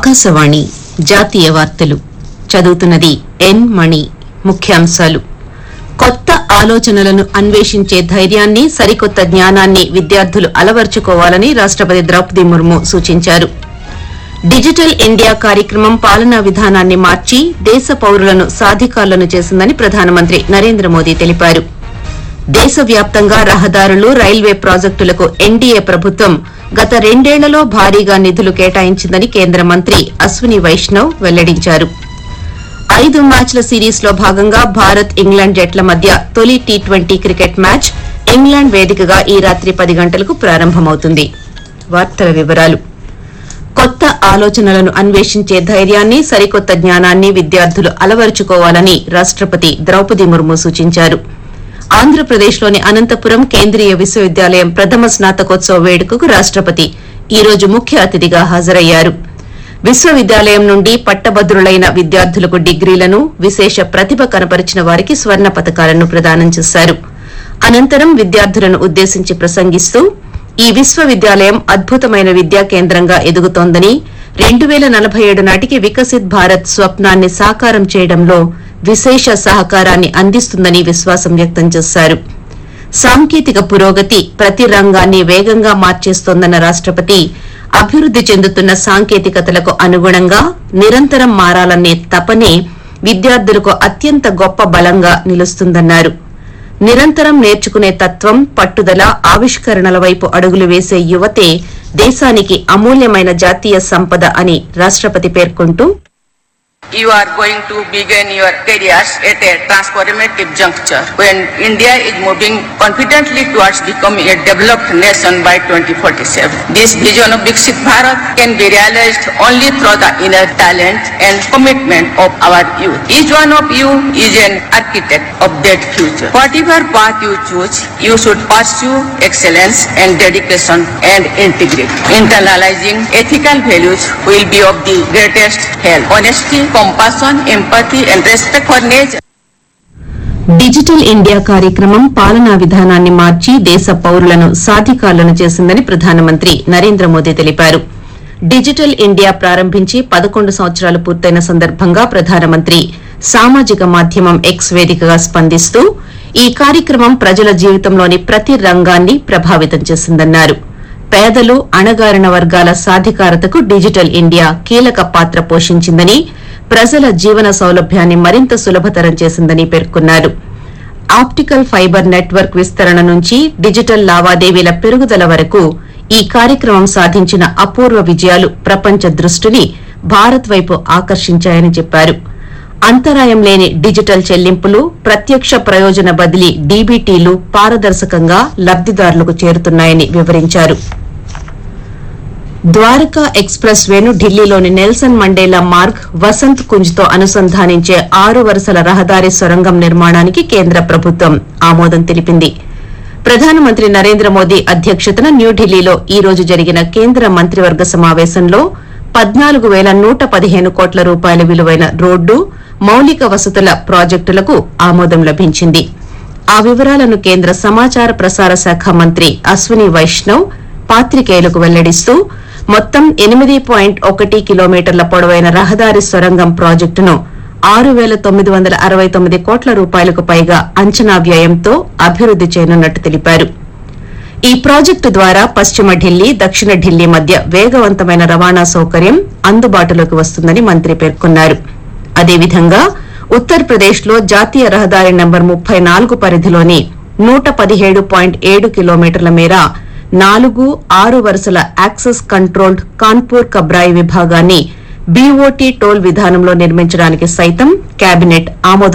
ఆకాశవాణి జాతీయ వార్తలు చదువుతున్నది ఎన్ మణి ముఖ్యాంశాలు కొత్త ఆలోచనలను అన్వేషించే ధైర్యాన్ని సరికొత్త జ్ఞానాన్ని విద్యార్థులు అలవర్చుకోవాలని రాష్టపతి ద్రౌపది ముర్ము సూచించారు డిజిటల్ ఇండియా కార్యక్రమం పాలనా విధానాన్ని మార్చి దేశ పౌరులను సాధికారులను చేసిందని ప్రధానమంత్రి నరేంద్ర మోదీ తెలిపారు దేశవ్యాప్తంగా రహదారులు రైల్వే ప్రాజెక్టులకు ఎన్డీఏ ప్రభుత్వం గత రెండేళ్లలో భారీగా నిధులు కేటాయించిందని కేంద్ర మంత్రి అశ్విని వైష్ణవ్ వెల్లడించారు ఐదు మ్యాచ్ల సిరీస్ లో భాగంగా భారత్ ఇంగ్లాండ్ జట్ల మధ్య తొలి T twenty cricket match England వేదికగా ఈ రాత్రి పది గంటలకు ప్రారంభమవుతుంది వార్తల వివరాలు కొత్త ఆలోచనలను అన్వేషించే ధైర్యాన్ని సరికొత్త జ్ఞానాన్ని విద్యార్థులు అలవరుచుకోవాలని రాష్టపతి ద్రౌపది ముర్ము సూచించారు ఆంధ్రప్రదేశ్లోని అనంతపురం కేంద్రీయ విశ్వవిద్యాలయం ప్రథమ స్నాతకోత్సవ వేడుకకు రాష్టపతి ఈ రోజు ముఖ్య అతిథిగా హాజరయ్యారు విశ్వవిద్యాలయం నుండి పట్టభద్రులైన విద్యార్థులకు డిగ్రీలను విశేష ప్రతిభ కనపరిచిన వారికి స్వర్ణ పతకాలను ప్రదానం చేశారు అనంతరం విద్యార్థులను ఉద్దేశించి ప్రసంగిస్తూ ఈ విశ్వవిద్యాలయం అద్భుతమైన విద్యా కేంద్రంగా ఎదుగుతోందని రెండు వేల నలభై ఏడు నాటికి వికసిత్ భారత్ స్వప్నాన్ని సాకారం చేయడంలో విశేష సహకారాన్ని అందిస్తుందని విశ్వాసం వ్యక్తం చేశారు సాంకేతిక పురోగతి ప్రతి రంగాన్ని వేగంగా మార్చేస్తోందన్న రాష్టపతి అభివృద్ది చెందుతున్న సాంకేతికతలకు అనుగుణంగా నిరంతరం మారాలనే తపనే విద్యార్థులకు అత్యంత గొప్ప బలంగా నిలుస్తుందన్నారు నిరంతరం నేర్చుకునే తత్వం పట్టుదల ఆవిష్కరణల వైపు అడుగులు వేసే యువతే దేశానికి అమూల్యమైన జాతీయ సంపద అని రాష్టపతి పేర్కొంటూ You are going to begin your careers at a transformative juncture when India is moving confidently towards becoming a developed nation by 2047. This vision of Viksit Bharat can be realized only through the inner talent and commitment of our youth. Each one of you is an architect of that future. Whatever path you choose, you should pursue excellence and dedication and integrity. Internalizing ethical values will be of the greatest help. Honesty, compassion, empathy and respect for nature. Digital India కార్యక్రమం పాలనా విధానాన్ని మార్చి దేశ పౌరులను సాధికారులను చేసిందని ప్రధానమంత్రి నరేంద్ర మోదీ తెలిపారు digital India ప్రారంభించి పదకొండు సంవత్సరాలు పూర్తయిన సందర్భంగా ప్రధానమంత్రి సామాజిక మాధ్యమం ఎక్స్ వేదికగా స్పందిస్తూ ఈ కార్యక్రమం ప్రజల జీవితంలోని ప్రతి రంగాన్ని ప్రభావితం చేసిందన్నారు పేదలు అణగారిన వర్గాల సాధికారతకు డిజిటల్ ఇండియా కీలక పాత్ర పోషించిందని ప్రజల జీవన సౌలభ్యాన్ని మరింత సులభతరం చేసిందని పేర్కొన్నారు ఆప్టికల్ ఫైబర్ నెట్వర్క్ విస్తరణ నుంచి డిజిటల్ లావాదేవీల పెరుగుదల వరకు ఈ కార్యక్రమం సాధించిన అపూర్వ విజయాలు ప్రపంచ దృష్టిని భారత్ వైపు ఆకర్షించాయని చెప్పారు అంతరాయం లేని డిజిటల్ చెల్లింపులు ప్రత్యక్ష ప్రయోజన బదిలీ డీబీటీలు పారదర్శకంగా లబ్దిదారులకు చేరుతున్నాయని వివరించారు ద్వారకా ఎక్స్ప్రెస్ వేను ఢిల్లీలోని నెల్సన్ మండేలా మార్గ్ వసంత్ కుంజ్తో అనుసంధానించే ఆరు వరుసల రహదారి సొరంగం నిర్మాణానికి కేంద్ర ప్రభుత్వం ఆమోదం తెలిపింది ప్రధానమంత్రి నరేంద్ర మోదీ అధ్యక్షతన న్యూఢిల్లీలో ఈ రోజు జరిగిన కేంద్ర మంత్రివర్గ సమావేశంలో పద్నాలుగు వేల నూట పదిహేను కోట్ల రూపాయల విలువైన రోడ్డు మౌలిక వసతుల ప్రాజెక్టులకు ఆమోదం లభించింది ఆ వివరాలను కేంద్ర సమాచార ప్రసార శాఖ మంత్రి అశ్విని వైష్ణవ్ పాత్రికేయులకు వెల్లడిస్తూ మొత్తం ఎనిమిది పాయింట్ ఒకటి కిలోమీటర్ల పొడవైన రహదారి సొరంగం ప్రాజెక్టును ఆరు వేల తొమ్మిది వందల అరవై తొమ్మిది కోట్ల రూపాయలకు పైగా అంచనా వ్యయంతో అభివృద్ది చేయనున్నట్టు తెలిపారు ఈ ప్రాజెక్టు ద్వారా పశ్చిమ ఢిల్లీ దక్షిణ ఢిల్లీ మధ్య వేగవంతమైన రవాణా సౌకర్యం అందుబాటులోకి వస్తుందని మంత్రి పేర్కొన్నారు అదేవిధంగా ఉత్తరప్రదేశ్ లో జాతీయ రహదారి నంబర్ ముప్పై నాలుగు పరిధిలోని నూట పదిహేడు పాయింట్ ఏడు కిలోమీటర్ల మేర నాలుగు ఆరు వరుసల యాక్సెస్ కంట్రోల్డ్ కాన్పూర్ కబ్రాయి విభాగాన్ని బీఓటీ టోల్ విధానంలో నిర్మించడానికి సైతం కేబినెట్ ఆమోదం